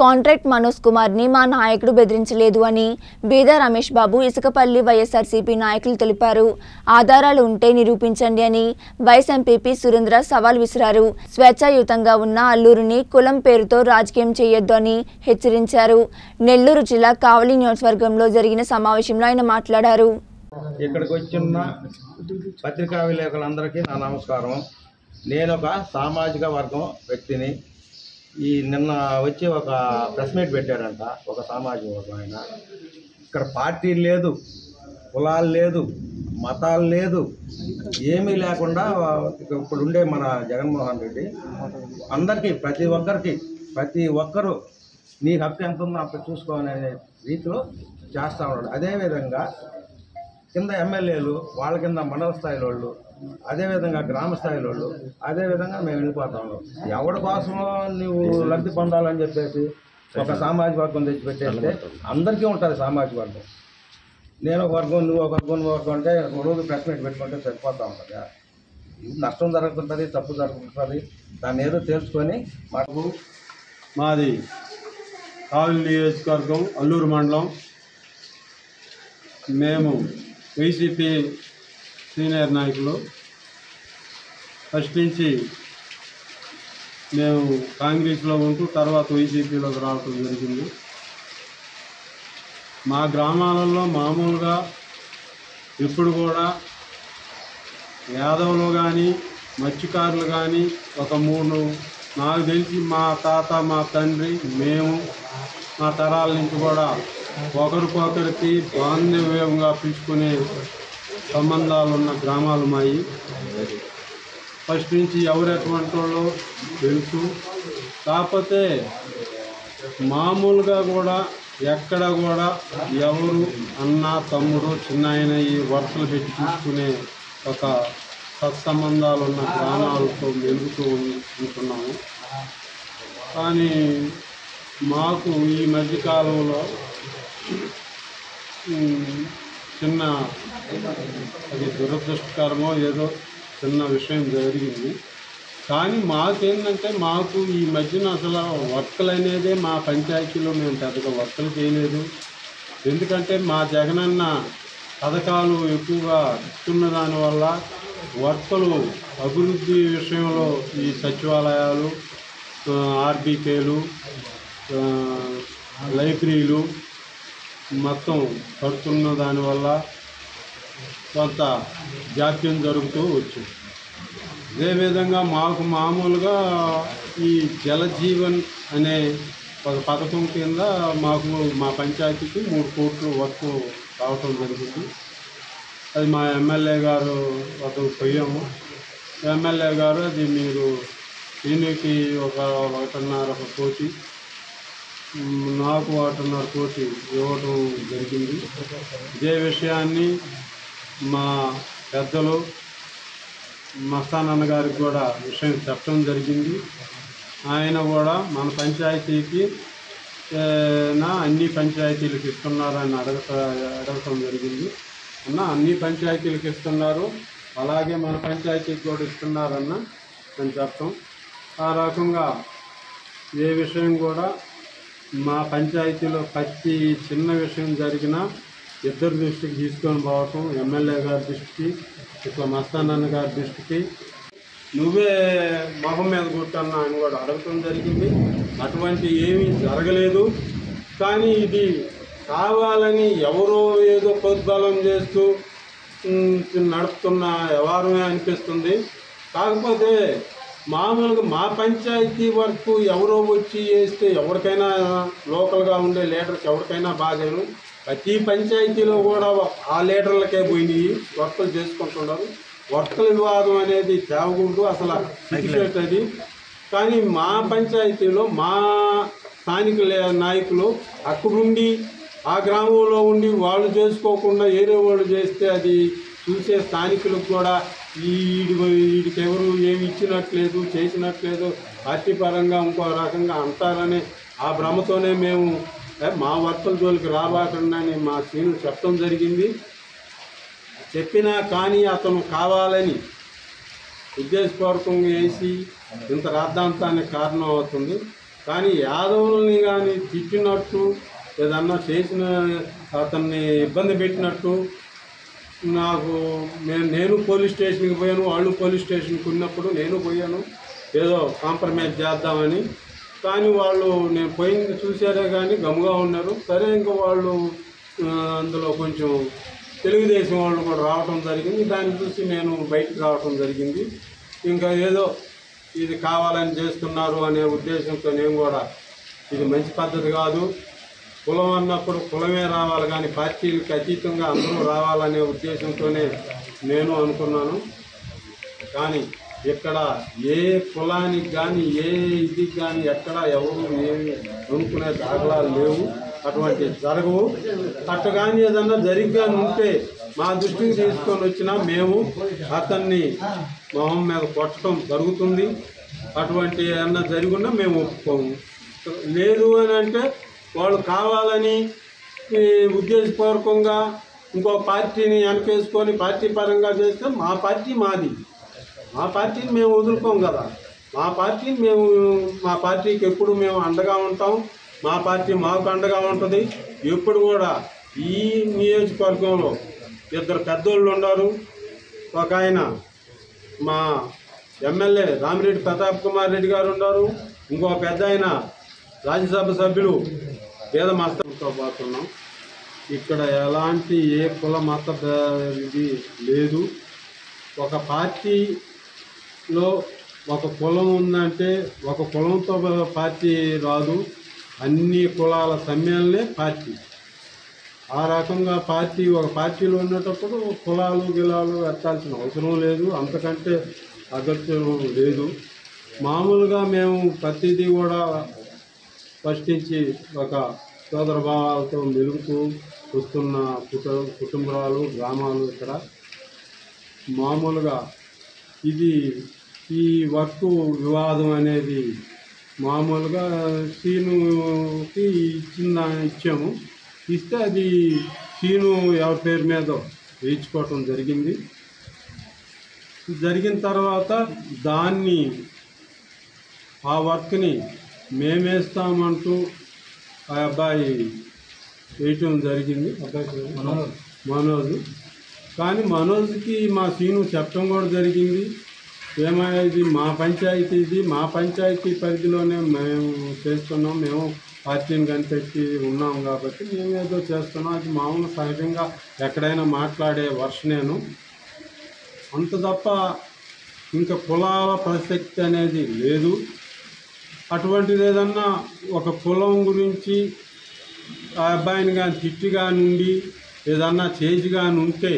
contract Manoj Kumar ని మా నాయకుడు బెదిరించలేదు అని బీదా రమేష్ బాబు ఇసుకపల్లి వైఎస్ఆర్సీపీ నాయకులు తెలిపారు ఆధారాలు ఉంటే నిరూపించండి అని వైస్ ఎంపీపీ సురేంద్ర సవాల్ విసిరారు స్వేచ్ఛాయుతంగా ఉన్న అల్లూరుని కులం పేరుతో రాజకీయం చేయొద్దు అని హెచ్చరించారు నెల్లూరు జిల్లా కావలి నియోజకవర్గంలో జరిగిన సమావేశంలో ఆయన మాట్లాడారు ఇక్కడికి వచ్చిన పత్రికా విలేకరులందరికీ నా నమస్కారం నేను ఒక సామాజిక వర్గం వ్యక్తిని ఈ నిన్న వచ్చి ఒక ప్రెస్ మీట్ పెట్టాడంట ఒక సామాజిక వర్గం ఆయన ఇక్కడ పార్టీ లేదు కులాలు లేదు మతాలు లేదు ఏమీ లేకుండా ఇప్పుడు ఉండే మన జగన్మోహన్ రెడ్డి అందరికీ ప్రతి ఒక్కరికి ప్రతి ఒక్కరూ నీ హక్కు ఎంత ఉందో అంత చూసుకోవాలనే రీతిలో చేస్తూ ఉన్నాడు అదేవిధంగా కింద ఎమ్మెల్యేలు వాళ్ళ కింద మండల స్థాయిలో వాళ్ళు అదేవిధంగా గ్రామ స్థాయిలో వాళ్ళు అదేవిధంగా మేము వెళ్ళిపోతా ఉన్నాం ఎవరి కోసమో నువ్వు లబ్ధి పొందాలని చెప్పేసి ఒక సామాజిక వర్గం తెచ్చిపెట్టేస్తే అందరికీ ఉంటుంది సామాజిక వర్గం నేను ఒక వర్గం నువ్వు ఒక వర్గం నువ్వు ఒక వర్గం అంటే రోజు ప్రెస్ మీట్ పెట్టుకుంటే సరిపోతా ఉంటుంది నష్టం జరుగుతుంటుంది తప్పు జరుగుతుంటుంది దాన్ని ఏదో తెలుసుకొని మాకు మాది కావలి నియోజకవర్గం అల్లూరు మండలం మేము వైసీపీ సీనియర్ నాయకులు ఫస్ట్ నుంచి మేము కాంగ్రెస్లో ఉంటూ తర్వాత వైసీపీలోకి రావటం జరిగింది మా గ్రామాలలో మామూలుగా ఎప్పుడు కూడా యాదవులు కానీ మత్స్యకారులు కానీ ఒక మూడు నాకు తెలిసి మా తాత మా తండ్రి మేము మా తరాల నుంచి కూడా ఒకరికొకరికి బాంధవ్యంగా పిలుచుకునే సంబంధాలు ఉన్న గ్రామాలు మాయి ఫస్ట్ నుంచి ఎవరు ఎటువంటి వాళ్ళో తెలుసు కాకపోతే మామూలుగా కూడా ఎక్కడ కూడా ఎవరు అన్న తమ్ముడు చిన్న ఆయన ఈ వరుసలు పెట్టి చూసుకునే ఒక సత్సంబంధాలు ఉన్న గ్రామాలతో మెలుగుతూ ఉంటున్నాము కానీ మాకు ఈ మధ్యకాలంలో ఉమ్, చిన్న అది దురదృష్టకరమో ఏదో చిన్న విషయం జరిగింది కానీ మాకేంటంటే మాకు ఈ మధ్యన అసలు వర్కలు అనేదే మా పంచాయతీలో మేము పెద్దగా వర్కలు చేయలేదు ఎందుకంటే మా జగనన్న పథకాలు ఎక్కువగా ఇస్తున్న దానివల్ల వర్కలు అభివృద్ధి విషయంలో ఈ సచివాలయాలు ఆ, ఆర్బీకేలు ఆ, లైబ్రరీలు మొత్తం కడుతున్న దానివల్ల కొంత జాప్యం జరుగుతూ వచ్చింది అదేవిధంగా మాకు మామూలుగా ఈ జలజీవన్ అనే ఒక పథకం కింద మాకు మా పంచాయతీకి మూడు కోట్లు వర్క్ రావటం జరిగింది అది మా ఎమ్మెల్యే గారు వద్దకు పోయాము ఎమ్మెల్యే గారు అది మీరు దీనికి ఒక ఒకటిన్నర ఒక కోటి మ్, నాకు ఒకటిన్నర కోటి ఇవ్వటం జరిగింది ఇదే విషయాన్ని మా పెద్దలు మస్తానన్న గారికి కూడా విషయం చెప్పడం జరిగింది ఆయన కూడా మన పంచాయతీకి ఏ, నా అన్ని పంచాయతీలకు ఇస్తున్నారని అడగట అడగటం జరిగింది అన్న అన్ని పంచాయతీలకు ఇస్తున్నారు అలాగే మన పంచాయతీకి కూడా ఇస్తున్నారన్న అని చెప్పటం ఆ రకంగా ఏ విషయం కూడా మా పంచాయతీలో ప్రతి చిన్న విషయం జరిగినా ఇద్దరు దృష్టికి తీసుకొని పోవటం ఎమ్మెల్యే గారి దృష్టికి ఇట్లా మస్తానన్న గారి దృష్టికి నువ్వే మొహం మీద కొట్టన్నా అని కూడా అడగటం జరిగింది అటువంటి ఏమీ జరగలేదు కానీ ఇది కావాలని ఎవరో ఏదో ప్రోద్బలం చేస్తూ ఉమ్, నడుపుతున్న వ్యవహారమే అనిపిస్తుంది కాకపోతే మామూలుగా మా పంచాయతీ వరకు ఎవరో వచ్చి చేస్తే ఎవరికైనా లోకల్గా ఉండే లీడర్కి ఎవరికైనా బాధేను ప్రతి పంచాయతీలో కూడా ఆ లీడర్లకే పోయినాయి వర్కులు చేసుకుంటున్నారు వర్కుల వివాదం అనేది తేవకూడదు అసలు సిగ్గుచేటు అది కానీ మా పంచాయతీలో మా స్థానిక లే- నాయకులు అక్కడుండి ఆ గ్రామంలో ఉండి వాళ్ళు చేసుకోకుండా ఏరే వాళ్ళు చేస్తే అది చూసే స్థానికులకు కూడా వీడి వీడికి ఎవరు ఏమి ఇచ్చినట్లేదు చేసినట్లేదు పార్టీ పరంగా ఇంకో రకంగా అంటారని ఆ భ్రమతోనే మేము "ఏ, మా వర్తల జోలికి రాబాకండి అని మా సీను చెప్పడం జరిగింది చెప్పినా కానీ అతను కావాలని ఉద్దేశపూర్వకంగా వేసి ఇంత రాద్ధాంతానికి కారణం అవుతుంది కానీ యాదవుల్ని కానీ తిట్టినట్టు ఏదన్నా చేసిన అతన్ని ఇబ్బంది పెట్టినట్టు నాకు నేను నేను పోలీస్ స్టేషన్కి పోయాను వాళ్ళు పోలీస్ స్టేషన్కి ఉన్నప్పుడు నేను పోయాను ఏదో కాంప్రమైజ్ చేద్దామని కానీ వాళ్ళు నేను పోయింది చూసారే కానీ గమ్ముగా ఉన్నారు సరే ఇంకా వాళ్ళు ఆ, అందులో కొంచెం తెలుగుదేశం వాళ్ళు కూడా రావటం జరిగింది దాన్ని చూసి నేను బయటకు రావటం జరిగింది ఇంకా ఏదో ఇది కావాలని చేస్తున్నారు అనే ఉద్దేశంతో నేను కూడా ఇది మంచి పద్ధతి కాదు కులం అన్నప్పుడు కులమే రావాలి కానీ పార్టీలకు అతీతంగా అందరూ రావాలనే ఉద్దేశంతోనే నేను అనుకున్నాను కానీ ఇక్కడ ఏ కులానికి కానీ ఏ ఇది కానీ ఎక్కడ ఎవరు ఏమి అనుకునే దాఖలాలు లేవు అటువంటి జరగవు అట్ట కానీ ఏదన్నా జరిగ్గా ఉంటే మా దృష్టికి తీసుకొని వచ్చినా మేము అతన్ని మొహం మీద కొట్టడం జరుగుతుంది అటువంటి ఏమన్నా జరిగినా మేము ఒప్పుకోము లేదు అని అంటే వాళ్ళు కావాలని ఈ ఉద్దేశపూర్వకంగా ఇంకో పార్టీని వెనకేసుకొని పార్టీ పరంగా చేస్తే మా పార్టీ మాది మా పార్టీని మేము వదులుకోం కదా మా పార్టీని మేము మా పార్టీకి ఎప్పుడు మేము అండగా ఉంటాం మా పార్టీ మాకు అండగా ఉంటుంది ఎప్పుడు కూడా ఈ నియోజకవర్గంలో ఇద్దరు పెద్దోళ్ళు ఉన్నారు ఒక ఆయన మా ఎమ్మెల్యే రామిరెడ్డి ప్రతాప్ కుమార్ రెడ్డి గారు ఉన్నారు ఇంకో పెద్ద ఆయన రాజ్యసభ సభ్యులు వేద మాస్టర్తో పోతున్నాం ఇక్కడ ఎలాంటి ఏ కుల మత భే- ఇది లేదు ఒక పార్టీలో ఒక కులం ఉందంటే ఒక కులంతో పార్టీ రాదు అన్ని కులాల సమ్మేళనే పార్టీ ఆ రకంగా పార్టీ ఒక పార్టీలో ఉండేటప్పుడు కులాలు గిలాలు ఎత్తాల్సిన అవసరం లేదు అంతకంటే అగత్యం లేదు మామూలుగా మేము ప్రతిదీ కూడా స్పష్టించి ఒక సోదర భావాలతో మెలుగుతూ వస్తున్న కుట కుటుంబాలు గ్రామాలు ఇక్కడ మామూలుగా ఇది ఈ వర్క్ వివాదం అనేది మామూలుగా సీనుకి ఇచ్చిన ఇచ్చాము ఇస్తే అది సీను ఎవరి పేరు మీద వేయించుకోవటం జరిగింది జరిగిన తర్వాత దాన్ని ఆ వర్క్ని మేమేస్తామంటూ ఆ అబ్బాయి వేయటం జరిగింది అబ్బాయి పేరు మనోజ్ మనోజ్ కానీ మనోజ్కి మా సీను చెప్పడం కూడా జరిగింది ఏమైనా ఇది మా పంచాయతీ ఇది మా పంచాయతీ పరిధిలోనే మేము చేస్తున్నాం మేము పార్టీని కనిపెట్టి ఉన్నాం కాబట్టి మేము ఏదో చేస్తున్నాం అది మామూలు సహజంగా ఎక్కడైనా మాట్లాడే వర్షనేను అంత తప్ప ఇంకా కులాల ప్రసక్తి అనేది లేదు అటువంటిది ఏదన్నా ఒక కులం గురించి ఆ అబ్బాయిని కానీ తిట్టిగా నుండి ఏదన్నా చేజిగా ఉంటే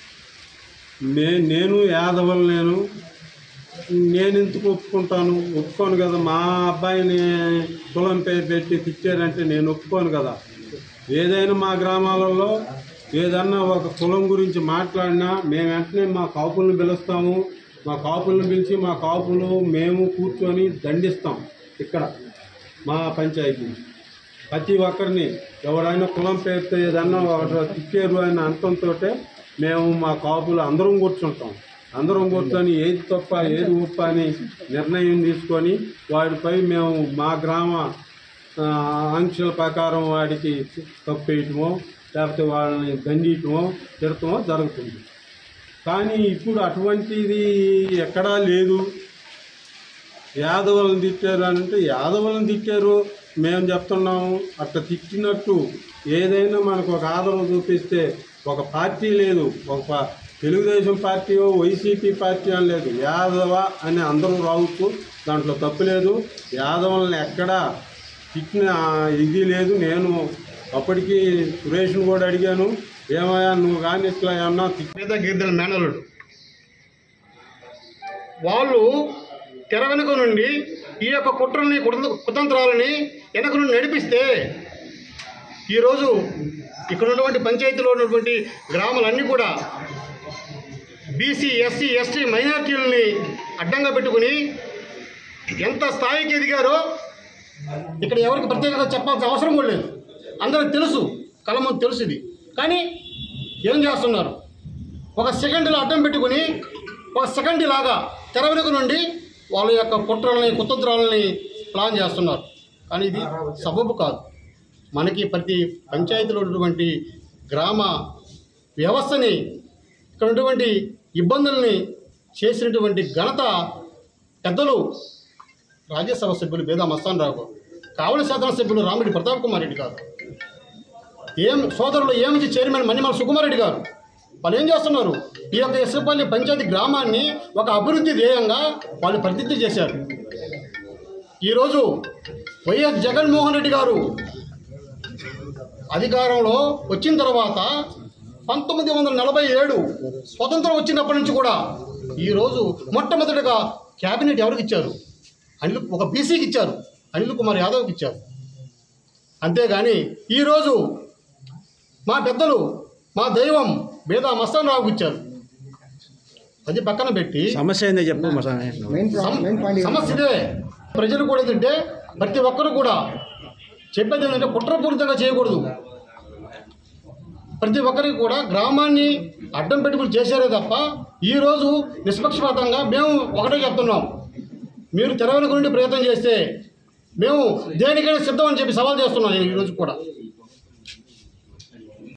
నే నేను యాదవలు నేను నేను ఎందుకు ఒప్పుకుంటాను ఒప్పుకోను కదా మా అబ్బాయిని కులం పేరు పెట్టి తిట్టారంటే నేను ఒప్పుకోను కదా ఏదైనా మా గ్రామాలలో ఏదన్నా ఒక కులం గురించి మాట్లాడినా మేము వెంటనే మా కాపులను పిలుస్తాము మా కాపులను పిలిచి మా కాపులు మేము కూర్చొని దండిస్తాం ఇక్కడ మా పంచాయతీ ప్రతి ఒక్కరిని ఎవరైనా కులం పేరుతో ఏదన్నా ఒకటి తిట్టారు అని అంతంతో మేము మా కాపులు అందరం కూర్చుంటాం అందరం కూర్చొని ఏది తప్ప ఏది ఉప్ప అని నిర్ణయం తీసుకొని వాడిపై మేము మా గ్రామ ఆ, ఆంక్షల ప్రకారం వాడికి తప్పేయటమో లేకపోతే వాళ్ళని దండియటమో తిడటమో జరుగుతుంది కానీ ఇప్పుడు అటువంటిది ఎక్కడా లేదు యాదవులను తిట్టారు అని అంటే యాదవులను తిట్టారు మేము చెప్తున్నాము అట్లా తిట్టినట్టు ఏదైనా మనకు ఒక ఆదరణ చూపిస్తే ఒక పార్టీ లేదు ఒక పా- తెలుగుదేశం పార్టీ వైసీపీ పార్టీ అని లేదు యాదవ అని అందరూ రావచ్చు దాంట్లో తప్పు లేదు యాదవులను ఎక్కడా తిట్టిన ఇది లేదు నేను అప్పటికి సురేష్ను కూడా అడిగాను ఏమయ్యా నువ్వు కానీ ఇట్లా ఏమన్నా తిట్టి పేద గిరిజన మేనలుడు వాళ్ళు తెర వెనుక నుండి ఈ యొక్క కుట్రల్ని కుతంత్ర కుతంత్రాలని వెనక నుండి నడిపిస్తే ఈరోజు ఇక్కడ ఉన్నటువంటి పంచాయతీలో ఉన్నటువంటి గ్రామాలన్నీ కూడా బీసీ ఎస్సీ ఎస్టీ మైనార్టీలని అడ్డంగా పెట్టుకుని ఎంత స్థాయికి ఎదిగారో ఇక్కడ ఎవరికి ప్రత్యేకంగా చెప్పాల్సిన అవసరం కూడా లేదు అందరికి తెలుసు కలమంది తెలుసు ఇది కానీ ఏం చేస్తున్నారు ఒక సెకండ్లో అడ్డం పెట్టుకుని ఒక సెకండ్ లాగా తెర వెనుక నుండి వాళ్ళ యొక్క కుట్రలని కుతంత్రాలని ప్లాన్ చేస్తున్నారు కానీ ఇది సబబు కాదు మనకి ప్రతి పంచాయతీలో ఉన్నటువంటి గ్రామ వ్యవస్థని ఇక్కడ ఉన్నటువంటి ఇబ్బందుల్ని చేసినటువంటి ఘనత పెద్దలు రాజ్యసభ సభ్యులు బేదా మస్తాన్ రావు కావలి శాసనసభ్యులు రామిరెడ్డి ప్రతాప్ కుమార్ రెడ్డి గారు ఏం సోదరులు ఏమిటి చైర్మన్ మణిమల సుకుమార్ రెడ్డి గారు వాళ్ళు ఏం చేస్తున్నారు ఈ యొక్క ఎస్ఎపల్లి పంచాయతీ గ్రామాన్ని ఒక అభివృద్ధి ధ్యేయంగా వాళ్ళు ప్రతిజ్ఞ చేశారు ఈరోజు వైఎస్ జగన్మోహన్ రెడ్డి గారు అధికారంలో వచ్చిన తర్వాత పంతొమ్మిది వందల నలభై ఏడు స్వతంత్రం వచ్చినప్పటి నుంచి కూడా ఈరోజు మొట్టమొదటిగా క్యాబినెట్ ఎవరికి ఇచ్చారు అనిల్ ఒక బీసీకి ఇచ్చారు అనిల్ కుమార్ యాదవ్కి ఇచ్చారు అంతేగాని ఈరోజు మా పెద్దలు మా దైవం బేదా మస్తాన్ రావుకి ఇచ్చారు అది పక్కన పెట్టి సమస్య ఏందో చెప్పు మా సార్ సమ- సమస్య ఇదే ప్రజలు కూడా ఏంటంటే ప్రతి ఒక్కరు కూడా చెప్పేది ఏంటంటే కుట్రపూరితంగా చేయకూడదు ప్రతి ఒక్కరికి కూడా గ్రామాన్ని అడ్డం పెట్టుకుని చేశారే తప్ప ఈరోజు నిష్పక్షపాతంగా మేము ఒకటే చెప్తున్నాం మీరు తెరవెనుక నుండి ప్రయత్నం చేస్తే మేము దేనికైనా సిద్ధం అని చెప్పి సవాల్ చేస్తున్నాం నేను ఈరోజు కూడా